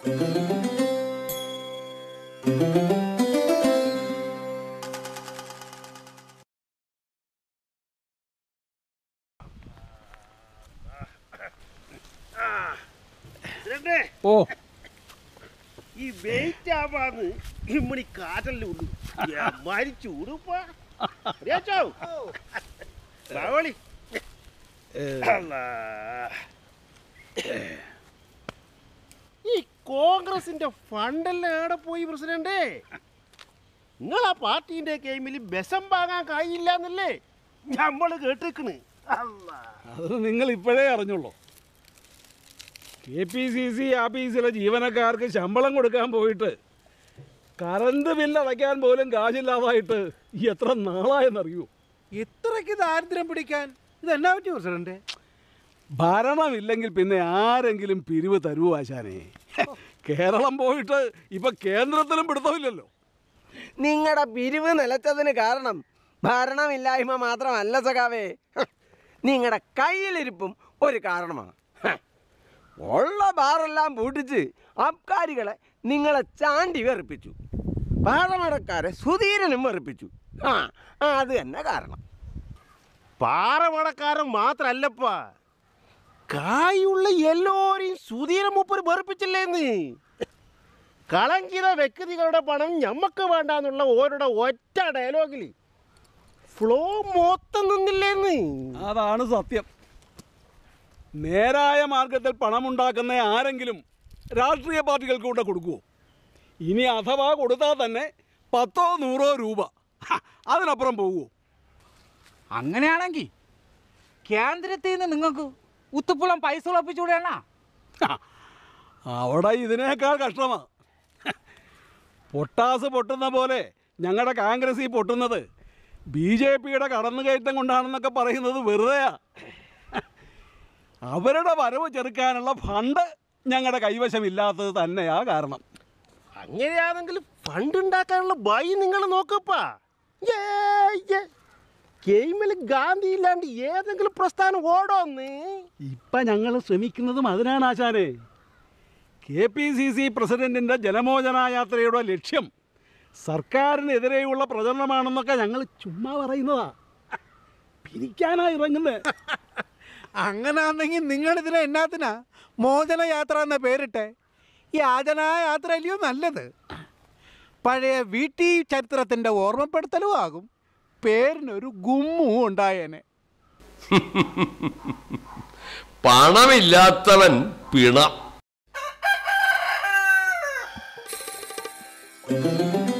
ഇതിലെന്നെ ഓ ഈ വെയിറ്റ് ആവാന്ന് ഇമ്മണി കാറ്റല്ലേ ഉള്ളു എമ്മാരി ചൂടുപ്പാ അറിയാച്ചോ ബാവളി അല്ലാ. ഈ കോൺഗ്രസിന്റെ ഫണ്ടെല്ലാം എവിടെ പോയി പ്രസിഡന്റ് നിങ്ങൾ ആ പാർട്ടീന്റെ ഗെയിമിൽ ബസം വാങ്ങാൻ കഴിയില്ല എന്നല്ലേ നമ്മള് കേട്ടിക്കണ് അല്ലാ അത് നിങ്ങൾ ഇപ്പോഴേ അറിഞ്ഞുള്ളൂ കെ പി സി സി ആഫീസിലെ ജീവനക്കാർക്ക് ശമ്പളം കൊടുക്കാൻ പോയിട്ട് കറണ്ട് ബില്ല് അടയ്ക്കാൻ പോലും കാശില്ലാതായിട്ട് എത്ര നാളായെന്നറിയൂ ഇത്രയ്ക്ക് ദാരിദ്ര്യം പിടിക്കാൻ ഇത് എന്നാ പറ്റി പ്രസിഡന്റ് ഭരണമില്ലെങ്കിൽ പിന്നെ ആരെങ്കിലും പിരിവ് തരുവോ ആശാനെ കേരളം പോയിട്ട് ഇപ്പൊ കേന്ദ്രത്തിലും പിടുത്തമില്ലല്ലോ നിങ്ങളുടെ പിരിവ് നിലച്ചതിന് കാരണം ഭരണമില്ലായ്മ മാത്രമല്ല സഖാവേ നിങ്ങളുടെ കയ്യിലിരിപ്പും ഒരു കാരണമാണ് ഹ. ഉള്ള ബാറെല്ലാം പൂട്ടിച്ച് അബ്കാരികളെ നിങ്ങളെ ചാണ്ടി വെറുപ്പിച്ചു പാറമടക്കാരെ സുധീരനും വെറുപ്പിച്ചു ആ ആ, അത് തന്നെ കാരണം പാറമടക്കാരൻ മാത്രല്ലപ്പാ കായുള്ള എല്ലാരെയും സുധീര മൂപ്പര് വെറുപ്പിച്ചില്ലേന്ന് കളങ്കിത വ്യക്തികളുടെ പണം ഞമ്മക്ക് വേണ്ടാന്നുള്ള ഓരുടെ ഒറ്റ ഡയലോഗിൽ ഫ്ലോ മൊത്തം നിന്നില്ലേന്ന് അതാണ് സത്യം നേരായ മാർഗത്തിൽ പണമുണ്ടാക്കുന്ന ആരെങ്കിലും രാഷ്ട്രീയ പാർട്ടികൾക്ക് കൂടെ കൊടുക്കുമോ ഇനി അഥവാ കൊടുത്താൽ തന്നെ പത്തോ നൂറോ രൂപ ഹ, അതിനപ്പുറം പോകുമോ അങ്ങനെയാണെങ്കിൽ കേന്ദ്രത്തിൽ നിന്ന് നിങ്ങൾക്ക് ഉത്തുപ്പുളം പൈസ ഉളപ്പിച്ചുകൂടെയാണ ഹ, അവിടെ ഇതിനേക്കാൾ കഷ്ടമാ പൊട്ടാസ് പൊട്ടുന്ന പോലെ ഞങ്ങളുടെ കോൺഗ്രസ് ഈ പൊട്ടുന്നത് ബി ജെ പിയുടെ കടന്നുകയറ്റം കൊണ്ടാണെന്നൊക്കെ പറയുന്നത് വെറുതെയാ അവരുടെ വരവ് ചെറുക്കാനുള്ള ഫണ്ട് ഞങ്ങളുടെ കൈവശമില്ലാത്തത് തന്നെയാ കാരണം അങ്ങനെയാണെങ്കിൽ ഫണ്ട് ഉണ്ടാക്കാനുള്ള ബൈ നിങ്ങൾ നോക്കപ്പാ ഗെയിമിൽ ഗാന്ധി ഇല്ലാണ്ട് ഏതെങ്കിലും പ്രസ്ഥാനം ഓടോന്ന് ഇപ്പം ഞങ്ങൾ ശ്രമിക്കുന്നതും അതിനാണ് ആശാനെ കെ പി സി സി പ്രസിഡന്റിൻ്റെ ജനമോചന യാത്രയുടെ ലക്ഷ്യം സർക്കാരിനെതിരെയുള്ള പ്രചരണമാണെന്നൊക്കെ ഞങ്ങൾ ചുമ്മാ പറയുന്നതാ പിരിക്കാനാ ഇറങ്ങുന്നത് അങ്ങനാണെങ്കിൽ നിങ്ങൾ ഇതിനെ എന്നാത്തിനാ മോചന യാത്ര എന്ന പേരിട്ടെ യാചനാ യാത്ര അല്ലയോ നല്ലത് പഴയ വീട്ടി ചരിത്രത്തിൻ്റെ ഓർമ്മപ്പെടുത്തലും ആകും പേരിനൊരു ഗുമ്മും ഉണ്ടായേനെ പണമില്ലാത്തവൻ പിണ